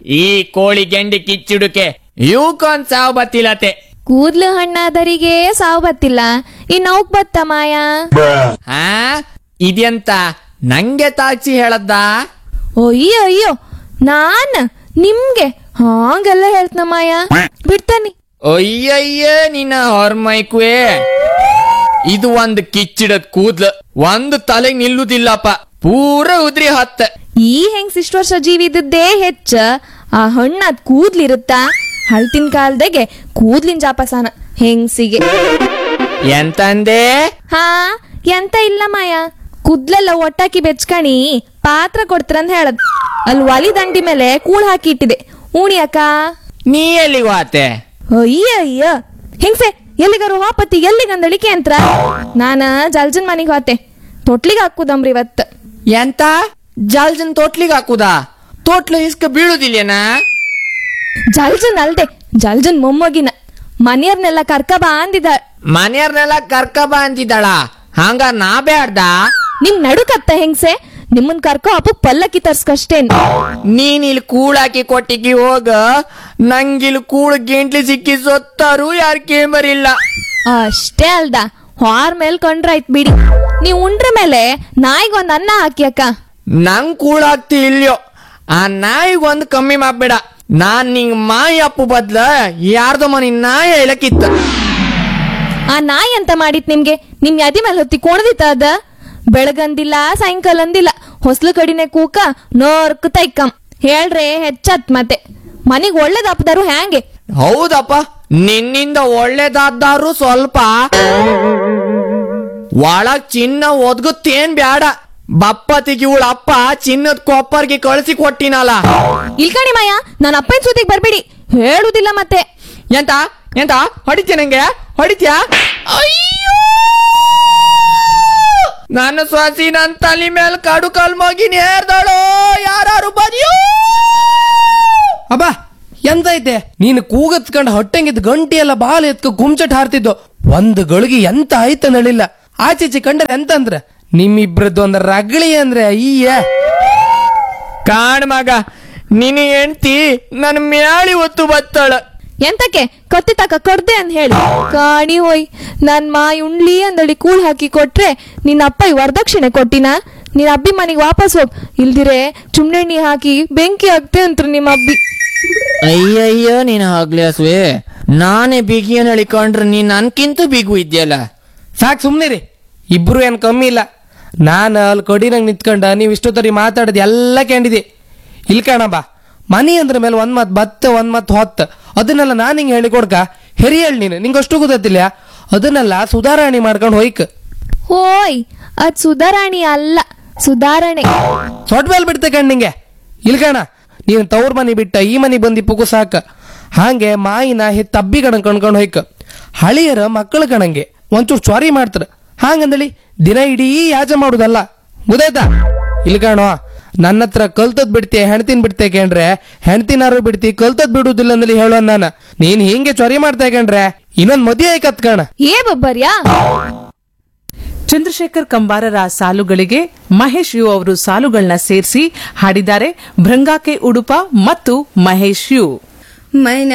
ಈ ಕೋಳಿ ಗೆಂಡಿ ಕಿಚ್ಚಿಡುಕೆ ಇವಕ್ಕೊಂದ್ ಸಾವು ಬತ್ತಿಲತೆ ಕೂದ್ಲು ಹಣ್ಣಾದರಿಗೆ ಸಾವು ಬತ್ತಿಲ್ಲ ಇನ್ ಅವಕ್ ಬತ್ತ ಮಾಯ ಹಾ ಇದೆಂತ ನಂಗೆ ತಾಚಿ ಹೇಳದ್ದ ಅಯ್ಯೋ ಅಯ್ಯೋ ನಾನ್ ನಿಮ್ಗೆ ಹಾಂಗೆಲ್ಲ ಹೇಳ್ತನ ಮಾಯ ಬಿಡ್ತಾನಿ ಅಯ್ಯಯ್ಯ ನಿನ್ನ ಹೊರ್ಮೈಕುವೆ ಇದು ಒಂದ್ ಕಿಚ್ಚಿಡದ್ ಕೂದ್ಲು ಒಂದು ತಲೆಗ್ ನಿಲ್ಲುದಿಲ್ಲಪ್ಪ ಪೂರ ಉದ್ರಿ ಹತ್ತ ಈ ಹೆಂಗ್ ಇಷ್ಟ ವರ್ಷ ಜೀವಿ ಇದ್ದದ್ದೇ ಹೆಚ್ಚ ಆ ಹಣ್ಣಾದ್ ಕೂದ್ಲಿರುತ್ತಾ ಹಳ್ತಿನ ಕಾಲದಾಗೆ ಕೂದ್ಲಿನ ಜಾಪಸಾನ ಹೆಂಗ್ಸಿಗೆ ಎಂತಂದೆ ಹಾ ಎಂತ ಇಲ್ಲ ಮಾಯ ಕುದ್ಲೆಲ್ಲ ಒಟ್ಟಾಕಿ ಬೆಚ್ಕಣಿ ಪಾತ್ರ ಕೊಡ್ತೀರಂತ ಹೇಳದ್ ಅಲ್ಲಿ ಒಲಿ ದಂಡಿ ಮೇಲೆ ಕೂಳ್ ಹಾಕಿ ಇಟ್ಟಿದೆ ಉಣಿ ಅಕ್ಕ ನೀ ಎಲ್ಲಿಗೆ ವಾತೆ ಅಯ್ಯ ಅಯ್ಯ ಹೆಂಗ್ಸೆ ಎಲ್ಲಿಗಾರು ಹಾಪತಿ ಎಲ್ಲಿಗಂದಳಿಕೆ ಅಂತ್ರ ನಾನ ಜಲ್ಜನ್ ಮನಿಗ್ ಹೋತೆ ತೊಟ್ಲಿಗೆ ಹಾಕುದಮ್ರಿ ಇವತ್ತು ಎಂತ ಜಲ್ಜನ್ ತೋಟ್ಲಿಗ್ ಹಾಕುದಾ ತೋಟ್ಲು ಇಸ್ಕ ಬೀಳುದಿಲ್ಲೇನಾ ಜಲ್ಜನ್ ಅಲ್ದೆ ಜಲ್ಜನ್ ಮೊಮ್ಮಗಿನ ಮನೆಯವ್ರನ್ನೆಲ್ಲ ಕರ್ಕ ಬಾ ಅಂದಿದ ಮನೆಯವ್ರನ್ನೆಲ್ಲ ಕರ್ಕ ಬಾ ಅಂತಿದ್ದಾಳ ಹಂಗ ನಾ ಬ್ಯಾಡ್ದ ನಿಮ್ ನಡುಕತ್ತ ಹೆಂಗ್ಸೆ ನಿಮ್ಮನ್ ಕರ್ಕೊ ಹಬ್ಬಕ್ ಪಲ್ಲಕ್ಕಿ ತರ್ಸ್ಕಷ್ಟೇನ್ ನೀನ್ ಇಲ್ಲಿ ಕೂಳಾಕಿ ಕೊಟ್ಟಿಗೆ ಹೋಗ ನಂಗಿಲ್ ಕೂಳು ಗೆಂಟ್ಲಿ ಸಿಕ್ಕಿ ಸೊತ್ತಾರು ಯಾರ್ ಕೇಂಬರಿಲ್ಲ ಅಷ್ಟೇ ಅಲ್ದ ಹಾರ್ ಮೇಲ್ ಕೊಂಡ್ರಾಯ್ತ್ ಬಿಡಿ ನೀವ್ ಉಂಡ್ರ ಮೇಲೆ ನಾಯಿಗೊಂದ್ ಅನ್ನ ಹಾಕಿ ಅಕ್ಕ ನಂಗ್ ಕೂಳಾಗ್ತಿ ಇಲ್ಯೋ ಆ ನಾಯಿಗ್ ಒಂದ್ ಕಮ್ಮಿ ಮಾಡ್ಬೇಡ ನಾನ್ ನಿಂಗ್ ಮಾಯಿ ಅಪ್ಪು ಬದ್ಲ ಯಾರ್ದೋ ಮನಿ ನಾಯಿ ಹೇಳಕ್ಕಿತ್ತ ಆ ನಾಯಿ ಅಂತ ಮಾಡಿತ್ ನಿಮ್ಗೆ ನಿಮ್ ಯಾದಿ ಮೇಲೆ ಹೊತ್ತಿ ಕೋಣದಿತ್ತ ಅದ ಬೆಳಗಂದಿಲ್ಲ ಸಾಯಂಕಾಲ ಅಂದಿಲ್ಲ ಹೊಸ್ಲು ಕಡಿನೆ ಕೂಕ ನೋರ್ಕ್ ತೈಕಂ ಹೇಳ್ರೆ ಹೆಚ್ಚತ್ ಮತ್ತೆ ಮನಿಗ್ ಒಳ್ಳೇದಪ್ಪದಾರು ಹ್ಯಾಂಗೆ ಹೌದಪ್ಪ ನಿನ್ನಿಂದ ಒಳ್ಳೇದಾದ್ದಾರು ಸ್ವಲ್ಪ ಒಳಗ್ ಚಿನ್ನ ಒದ್ಗುತ್ತೇನ್ ಬ್ಯಾಡ ಬಪ್ಪತಿಗೆ ಇವಳ ಅಪ್ಪ ಚಿನ್ನದ ಕೊಪ್ಪರ್ಗೆ ಕಳಿಸಿ ಕೊಟ್ಟಿನಲ್ಲ ಇಲ್ಕಣಿ ಮಾಯ ನನ್ನ ಅಪ್ಪನ ಸುದ್ದಿಗ್ ಬರ್ಬೇಡಿ ಹೇಳುದಿಲ್ಲ ಮತ್ತೆ ಎಂತ ಎಂತ ಹೊಡಿತ್ಯ ನಂಗೆ ಹೊಡಿತ್ಯಾ ಅಯ್ಯೋ ನನ್ನ ಸ್ವಾಸಿ ನನ್ ತಲೆ ಮೇಲೆ ಕಡು ಕಲ್ ಮಗಿ ನೇರ್ದಳು ಯಾರು ಬದಿಯೋ ಅಬ್ಬ ಎಂತ ಐತೆ ನೀನು ಕೂಗತ್ಕಂಡ್ ಹೊಟ್ಟೆಂಗಿದ್ ಗಂಟಿ ಎಲ್ಲ ಬಾಲ್ ಎತ್ಕ ಗುಮ್ಚಟ್ ಹಾರ್ತಿದ್ದು ಒಂದು ಗಳಿಗೆ ಎಂತ ಆಯ್ತ ನಳಿಲ್ಲ ಆಚೀಚೆ ಕಂಡ್ರೆ ಎಂತ ಅಂದ್ರ ನಿಮ್ಮಿಬ್ರದ್ದು ಒಂದ್ ರಗಳಿ ಅಂದ್ರೆ ಅಯ್ಯ ಕಾಣ್ ಮಗ ನಿನ್ನ ಹೆಂಡ್ತಿ ನನ್ ಮ್ಯಾಳಿ ಒತ್ತು ಬತ್ತಳ ಎಂತಕ್ಕೆ ಕತ್ತಿ ತಕ ಕೊಡ್ದೆ ಅಂತ ಹೇಳಿ ಕಾಣಿ ಹೋಯ್ ನನ್ ಮಾಯಿ ಉಣ್ಲಿ ಅಂದಳಿ ಕೂಳ್ ಹಾಕಿ ಕೊಟ್ರೆ ನಿನ್ನ ಅಪ್ಪ ಈ ವರದಕ್ಷಿಣೆ ಕೊಟ್ಟಿನ ನಿನ್ನ ಅಬ್ಬಿ ಮನೆಗೆ ವಾಪಸ್ ಹೋಗ್ ಇಲ್ದಿರೆ ಚುಮ್ನೆಣ್ಣಿ ಹಾಕಿ ಬೆಂಕಿ ಹಾಕ್ತೆ ಅಂತ್ರು ನಿಮ್ಮ ಅಬ್ಬಿ ಅಯ್ಯಯ್ಯೋ ನೀನು ಹಗ್ಲಾಸ್ವೆ ನಾನೇ ಬಿಗಿಯನ್ ಹೇಳಿಕೊಂಡ್ರೆ ನೀನ್ ನನ್ಕಿಂತ ಬಿಗು ಇದ್ಯಲ್ಲ ಸಾಕ್ ಸುಮ್ನಿರಿ ಇಬ್ರು ಏನ್ ಕಮ್ಮಿ ಇಲ್ಲ ನಾನು ಅಲ್ಲಿ ಕಡಿನಂಗ್ ನಿಂತ್ಕೊಂಡ ನೀವು ಇಷ್ಟೊತ್ತರಿ ಮಾತಾಡೋದು ಎಲ್ಲ ಕೇಳಿದೆ ಇಲ್ ಕಣಬ್ಬ ಮನಿ ಅಂದ್ರ ಮೇಲೆ ಒಂದ್ ಮತ್ ಬತ್ತ ಒಂದ್ ಮತ್ ಹೊತ್ತ ಅದನ್ನೆಲ್ಲ ನಾನು ಹಿಂಗೆ ಹೇಳಿ ಕೊಡ್ಕ ಹೆರಿಯಳ್ ನೀನು ನಿಂಗೆ ಅಷ್ಟು ಗೊತ್ತಿಲ್ಲ ಅದನ್ನೆಲ್ಲ ಸುಧಾರಣೆ ಮಾಡ್ಕೊಂಡು ಹೋಯ್ಕ ಹೋಯ್ ಅದ್ ಸುಧಾರಾಣಿ ಅಲ್ಲ ಸುಧಾರಣೆ ಸೊಟ್ ಮೇಲೆ ಬಿಡ್ತೆ ಕಣ್ ನಿಂಗೆ ಇಲ್ಕಣ ನೀನು ತವ್ರ ಮನೆ ಬಿಟ್ಟ ಈ ಮನೆ ಬಂದಿ ಪುಗು ಸಾಕ ಹಾಗೆ ಮಾಯಿನ ಹೆತ್ತ ಅಬ್ಬಿ ಕಣ ಕಣ್ಕೊಂಡು ಹೋಯ್ಕ ಹಳಿಯರ ಮಕ್ಕಳು ಕಣಂಗೆ ಒಂಚೂರು ಚ್ವಾರಿ ಮಾಡ್ತಾರ ಹಾಗಂದಳಿ ದಿನ ಇಡೀ ಯಾಜ ಮಾಡುದಲ್ಲ ಗೊತ್ತಾಯ್ತಾ ಇಲ್ಕಣೋ ನನ್ನ ಹತ್ರ ಕಲ್ತದ್ ಬಿಡ್ತಿ ಹೆಣ್ತಿನ್ ಬಿಡ್ತೆ ಕೇಂಡ್ರೆ ಹೆಣ್ತಿನಾರು ಬಿಡ್ತಿ ಕಲ್ತದ್ ಬಿಡುದಿಲ್ಲ ಅಂದಲಿ ಹೇಳೋ ನಾನು ನೀನ್ ಹಿಂಗೆ ಚ್ವಾರಿ ಮಾಡ್ತಾ ಕೇಂಡ್ರೆ ಇನ್ನೊಂದ್ ಮದುವೆ ಆಯ್ಕತ್ ಕಣ ಏ ಬಬ್ಬರ್ಯಾ ಚಂದ್ರಶೇಖರ್ ಕಂಬಾರರ ಸಾಲುಗಳಿಗೆ ಮಹೇಶ್ ಯು ಅವರು ಸಾಲುಗಳನ್ನ ಸೇರಿಸಿ ಹಾಡಿದ್ದಾರೆ ಭೃಂಗಾಕೆ ಉಡುಪ ಮತ್ತು ಮಹೇಶ್ ಯು ಮೈನ